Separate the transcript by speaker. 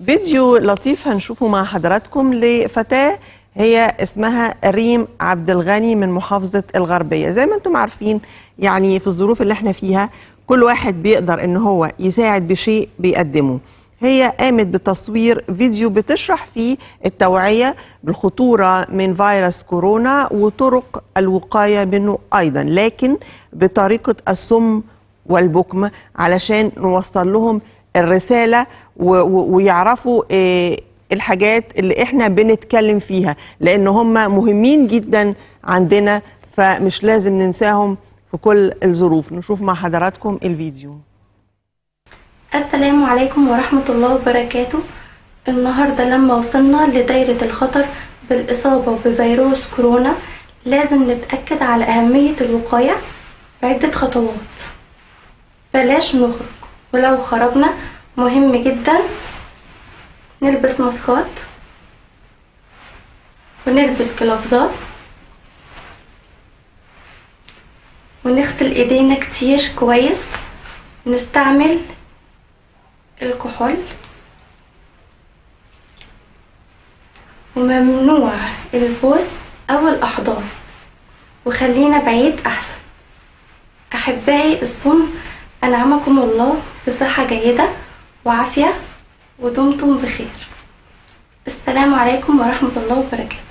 Speaker 1: فيديو لطيف هنشوفه مع حضراتكم لفتاة هي اسمها ريم عبد الغني من محافظة الغربية زي ما انتم عارفين يعني في الظروف اللي احنا فيها كل واحد بيقدر ان هو يساعد بشيء بيقدمه هي قامت بتصوير فيديو بتشرح فيه التوعية بالخطورة من فيروس كورونا وطرق الوقاية منه أيضا لكن بطريقة السم والبكم علشان نوصل لهم الرسالة و- و- ويعرفوا آه، الحاجات اللي احنا بنتكلم فيها لان هم مهمين جدا عندنا فمش لازم ننساهم في كل الظروف نشوف مع حضراتكم الفيديو
Speaker 2: السلام عليكم ورحمة الله وبركاته النهاردة لما وصلنا لدايرة الخطر بالإصابة بفيروس كورونا لازم نتأكد على أهمية الوقاية بعدة خطوات بلاش نخرج ولو خرجنا مهم جدا نلبس ماسكات ونلبس قفازات ونغسل ايدينا كتير كويس ونستعمل الكحول وممنوع البوس أو الأحضان وخلينا بعيد أحسن أحبائي الصم أنعمكم الله بصحة جيدة وعافية ودمتم بخير السلام عليكم ورحمة الله وبركاته